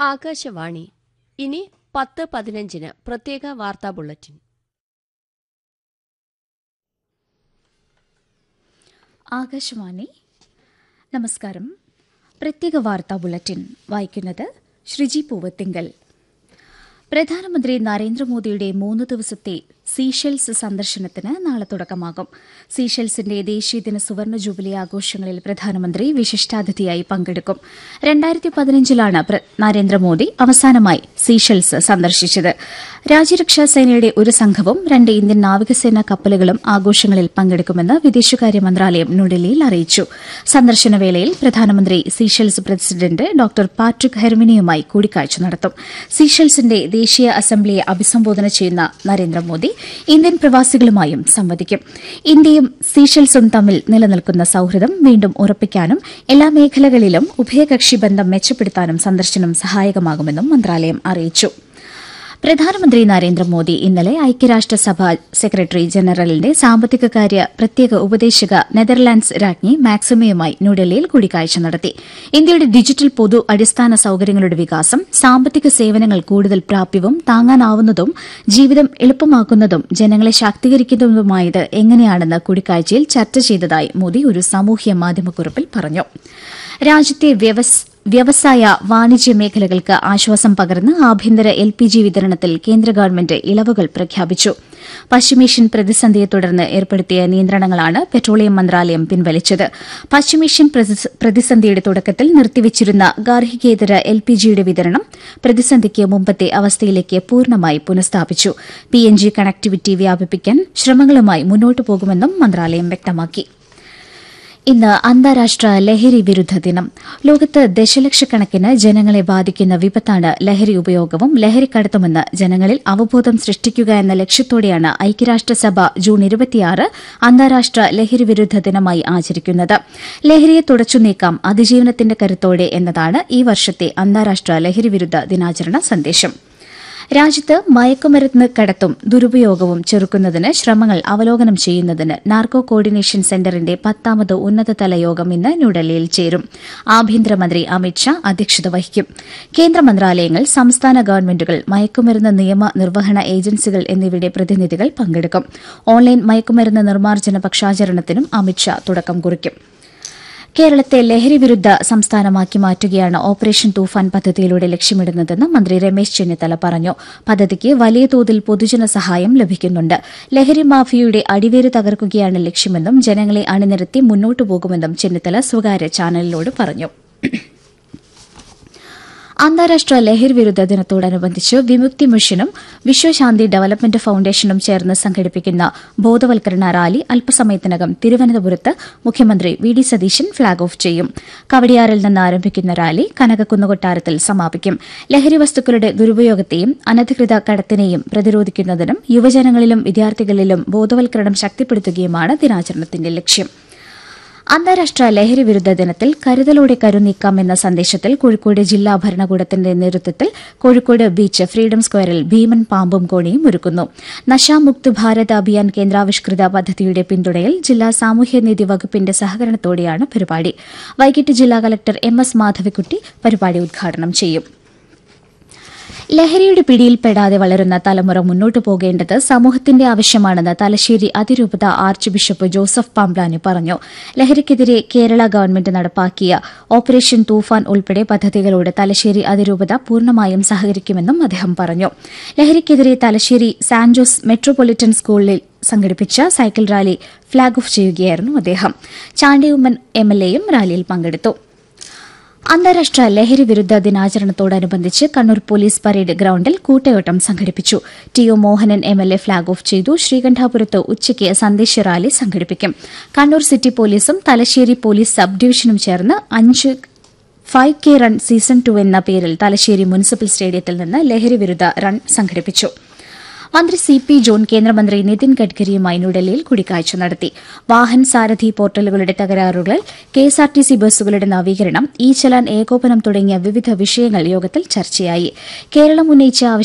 ആകാശവാണി ഇനി പത്ത് പതിനഞ്ചിന് പ്രത്യേക വാർത്താ ബുള്ളറ്റിൻ ആകാശവാണി നമസ്കാരം പ്രത്യേക വാർത്താ ബുള്ളറ്റിൻ വായിക്കുന്നത് ശ്രീജി പൂവത്തിങ്കൽ പ്രധാനമന്ത്രി നരേന്ദ്രമോദിയുടെ മൂന്ന് ദിവസത്തെ സീഷെൽസ് സന്ദർശനത്തിന് നാളെ തുടക്കമാകും സീഷെൽസിന്റെ ദേശീയദിന സുവർണ ജൂബിലി ആഘോഷങ്ങളിൽ പ്രധാനമന്ത്രി വിശിഷ്ടാതിഥിയായി പങ്കെടുക്കും രണ്ടായിരത്തി പതിനഞ്ചിലാണ് പ്ര- നരേന്ദ്രമോദി അവസാനമായി സീഷെൽസ് സന്ദർശിച്ചത് രാജ്യരക്ഷാ സേനയുടെ ഒരു സംഘവും രണ്ട് ഇന്ത്യൻ നാവികസേനാ കപ്പലുകളും ആഘോഷങ്ങളിൽ പങ്കെടുക്കുമെന്ന് വിദേശകാര്യ മന്ത്രാലയം ന്യൂഡൽഹിയിൽ അറിയിച്ചു സന്ദർശന വേളയിൽ പ്രധാനമന്ത്രി സീഷെൽസ് പ്രസിഡന്റ് ഡോക്ടർ പാട്രിക് ഹെർമിനിയുമായി കൂടിക്കാഴ്ച നടത്തും സീഷെൽസിന്റെ ദേശീയ അസംബ്ലിയെ അഭിസംബോധന ചെയ്യുന്ന നരേന്ദ്രമോദി ഇന്ത്യൻ പ്രവാസികളുമായും സംവദിക്കും ഇന്ത്യയും സീഷെൽസും തമ്മിൽ നിലനിൽക്കുന്ന സൌഹൃദം വീണ്ടും ഉറപ്പിക്കാനും എല്ലാ മേഖലകളിലും ഉഭയകക്ഷി ബന്ധം മെച്ചപ്പെടുത്താനും സന്ദർശനം സഹായകമാകുമെന്നും മന്ത്രാലയം അറിയിച്ചു പ്രധാനമന്ത്രി നരേന്ദ്രമോദി ഇന്നലെ ഐക്യരാഷ്ട്രസഭ സെക്രട്ടറി ജനറലിന്റെ സാമ്പത്തിക കാര്യ പ്രത്യേക ഉപദേശക നെതർലാൻഡ്സ് രാജ്ഞി മാക്സിമയുമായി ന്യൂഡൽഹിയിൽ കൂടിക്കാഴ്ച നടത്തി ഇന്ത്യയുടെ ഡിജിറ്റൽ പൊതു അടിസ്ഥാന സൌകര്യങ്ങളുടെ വികാസം സാമ്പത്തിക സേവനങ്ങൾ കൂടുതൽ പ്രാപ്യവും താങ്ങാനാവുന്നതും ജീവിതം എളുപ്പമാക്കുന്നതും ജനങ്ങളെ ശാക്തീകരിക്കുന്നതുമായത് എങ്ങനെയാണെന്ന് കൂടിക്കാഴ്ചയിൽ ചർച്ച ചെയ്തതായി മോദി ഒരു സാമൂഹ്യ മാധ്യമക്കുറിപ്പിൽ പറഞ്ഞു രാജ്യത്തെ വ്യവസ് വ്യവസായ വാണിജ്യ മേഖലകൾക്ക് ആശ്വാസം പകർന്ന് ആഭ്യന്തര എൽ പി ജി വിതരണത്തിൽ കേന്ദ്ര ഗവൺമെന്റ് ഇളവുകൾ പ്രഖ്യാപിച്ചു പശ്ചിമേഷ്യൻ പ്രതിസന്ധിയെ തുടർന്ന് ഏർപ്പെടുത്തിയ നിയന്ത്രണങ്ങളാണ് പെട്രോളിയം മന്ത്രാലയം പിൻവലിച്ചത് പശ്ചിമേഷ്യൻ പ്രതിസ- പ്രതിസന്ധിയുടെ തുടക്കത്തിൽ നിർത്തിവച്ചിരുന്ന ഗാർഹികേതര എൽ പി ജിയുടെ വിതരണം പ്രതിസന്ധിക്ക് മുമ്പത്തെ അവസ്ഥയിലേക്ക് പൂർണ്ണമായി പുനഃസ്ഥാപിച്ചു പി എൻ ജി കണക്ടിവിറ്റി വ്യാപിപ്പിക്കാൻ ശ്രമങ്ങളുമായി മുന്നോട്ടു പോകുമെന്നും മന്ത്രാലയം വ്യക്തമാക്കി ഇന്ന് അന്താരാഷ്ട്ര ലഹരി വിരുദ്ധ ദിനം ലോകത്ത് ദശലക്ഷക്കണക്കിന് ജനങ്ങളെ ബാധിക്കുന്ന വിപത്താണ് ലഹരി ഉപയോഗവും ലഹരിക്കടത്തുമെന്ന് ജനങ്ങളിൽ അവബോധം സൃഷ്ടിക്കുക എന്ന ലക്ഷ്യത്തോടെയാണ് ഐക്യരാഷ്ട്രസഭ ജൂൺ ഇരുപത്തിയാറ് അന്താരാഷ്ട്ര ലഹരി വിരുദ്ധ ദിനമായി ആചരിക്കുന്നത് ലഹരിയെ തുടച്ചു നീക്കാം അതിജീവനത്തിന്റെ കരുത്തോടെ എന്നതാണ് ഈ വർഷത്തെ അന്താരാഷ്ട്ര ലഹരി വിരുദ്ധ ദിനാചരണ സന്ദേശം രാജ്യത്ത് മയക്കുമരുന്ന് കടത്തും ദുരുപയോഗവും ചെറുക്കുന്നതിന് ശ്രമങ്ങൾ അവലോകനം ചെയ്യുന്നതിന് നാർക്കോ കോർഡിനേഷൻ സെന്ററിന്റെ പത്താമത് ഉന്നതതല യോഗം ഇന്ന് ന്യൂഡൽഹിയിൽ ചേരും ആഭ്യന്തരമന്ത്രി അമിത്ഷാ അധ്യക്ഷത വഹിക്കും കേന്ദ്ര മന്ത്രാലയങ്ങൾ സംസ്ഥാന ഗവൺമെന്റുകൾ മയക്കുമരുന്ന് നിയമ നിർവഹണ ഏജൻസികൾ എന്നിവയുടെ പ്രതിനിധികൾ പങ്കെടുക്കും ഓൺലൈൻ മയക്കുമരുന്ന് നിർമ്മാർജ്ജന പക്ഷാചരണത്തിനും അമിത്ഷാ തുടക്കം കുറിക്കും കേരളത്തെ ലഹരി വിരുദ്ധ സംസ്ഥാനമാക്കി മാറ്റുകയാണ് ഓപ്പറേഷൻ തൂഫാൻ പദ്ധതിയിലൂടെ ലക്ഷ്യമിടുന്നതെന്ന് മന്ത്രി രമേശ് ചെന്നിത്തല പറഞ്ഞു പദ്ധതിക്ക് വലിയ തോതിൽ പൊതുജന സഹായം ലഭിക്കുന്നുണ്ട് ലഹരി മാഫിയയുടെ അടിവേര് തകർക്കുകയാണ് ലക്ഷ്യമെന്നും ജനങ്ങളെ അണിനിരത്തി മുന്നോട്ടു പോകുമെന്നും ചെന്നിത്തല സ്വകാര്യ ചാനലിനോട് പറഞ്ഞു അന്താരാഷ്ട്ര ലഹരി വിരുദ്ധ ദിനത്തോടനുബന്ധിച്ച് വിമുക്തി മിഷനും വിശ്വശാന്തി ഡെവലപ്മെന്റ് ഫൌണ്ടേഷനും ചേർന്ന് സംഘടിപ്പിക്കുന്ന ബോധവൽക്കരണ റാലി അല്പസമയത്തിനകം തിരുവനന്തപുരത്ത് മുഖ്യമന്ത്രി V D Satheesan flag off ചെയ്യും കവടിയാറിൽ നിന്ന് ആരംഭിക്കുന്ന റാലി കനകക്കുന്ന് കൊട്ടാരത്തിൽ സമാപിക്കും ലഹരി വസ്തുക്കളുടെ ദുരുപയോഗത്തെയും അനധികൃത കടത്തിനെയും പ്രതിരോധിക്കുന്നതിനും യുവജനങ്ങളിലും വിദ്യാർത്ഥികളിലും ബോധവൽക്കരണം ശക്തിപ്പെടുത്തുകയുമാണ് ദിനാചരണത്തിന്റെ ലക്ഷ്യം അന്താരാഷ്ട്ര ലഹരി വിരുദ്ധ ദിനത്തിൽ കരുതലോടെ കരുനീക്കാം എന്ന സന്ദേശത്തിൽ കോഴിക്കോട് ജില്ലാ ഭരണകൂടത്തിന്റെ നേതൃത്വത്തിൽ കോഴിക്കോട് ബീച്ച് ഫ്രീഡം സ്ക്വയറിൽ ഭീമൻ പാമ്പും കോണിയും ഒരുക്കുന്നു നശാമുക്ത് ഭാരത് അഭിയാൻ കേന്ദ്രാവിഷ്കൃത പദ്ധതിയുടെ പിന്തുണയിൽ ജില്ലാ സാമൂഹ്യനീതി വകുപ്പിന്റെ സഹകരണത്തോടെയാണ് പരിപാടി വൈകിട്ട് ജില്ലാ കലക്ടർ എം എസ് മാധവിക്കുട്ടി പരിപാടി ഉദ്ഘാടനം ചെയ്യും ലഹരിയുടെ പിടിയിൽപ്പെടാതെ വളരുന്ന തലമുറ മുന്നോട്ടു പോകേണ്ടത് സമൂഹത്തിന്റെ ആവശ്യമാണെന്ന് തലശ്ശേരി അതിരൂപത ആർച്ച് ബിഷപ്പ് ജോസഫ് പാംബ്ലാനി പറഞ്ഞു ലഹരിക്കെതിരെ കേരള ഗവൺമെന്റ് നടപ്പാക്കിയ ഓപ്പറേഷൻ തൂഫാൻ ഉൾപ്പെടെ പദ്ധതികളോട് തലശ്ശേരി അതിരൂപത പൂർണ്ണമായും സഹകരിക്കുമെന്നും അദ്ദേഹം പറഞ്ഞു ലഹരിക്കെതിരെ തലശ്ശേരി സാൻ ജോസ് മെട്രോപൊളിറ്റൻ സ്കൂളിൽ സംഘടിപ്പിച്ച സൈക്കിൾ റാലി ഫ്ളാഗ് ഓഫ് ചെയ്യുകയായിരുന്നു അദ്ദേഹം ചാണ്ടിയുമ്മൻ എംഎൽഎയും റാലിയിൽ പങ്കെടുത്തു അന്താരാഷ്ട്ര ലഹരി വിരുദ്ധ ദിനാചരണത്തോടനുബന്ധിച്ച് കണ്ണൂർ പോലീസ് പരേഡ് ഗ്രൌണ്ടിൽ കൂട്ടയോട്ടം സംഘടിപ്പിച്ചു T O Mohanan M L A flag off ചെയ്തു ശ്രീകണ്ഠാപുരത്ത് ഉച്ചയ്ക്ക് സന്ദേശ റാലി സംഘടിപ്പിക്കും കണ്ണൂർ സിറ്റി പോലീസും തലശ്ശേരി പോലീസ് സബ് ഡിവിഷനും ചേർന്ന് അഞ്ച് five K run season two എന്ന പേരിൽ തലശ്ശേരി മുനിസിപ്പൽ സ്റ്റേഡിയത്തിൽ നിന്ന് ലഹരി വിരുദ്ധ റൺ സംഘടിപ്പിച്ചു മന്ത്രി സി പി ജോൺ കേന്ദ്രമന്ത്രി നിതിൻ ഗഡ്കരിയുമായി ന്യൂഡൽഹിയിൽ കൂടിക്കാഴ്ച നടത്തി വാഹൻ സാരഥി പോർട്ടലുകളുടെ തകരാറുകൾ കെഎസ്ആർടിസി ബസ്സുകളുടെ നവീകരണം ഇ ചലാൻ ഏകോപനം തുടങ്ങിയ വിവിധ വിഷയങ്ങൾ യോഗത്തിൽ ചർച്ചയായി കേരളം ഉന്നയിച്ച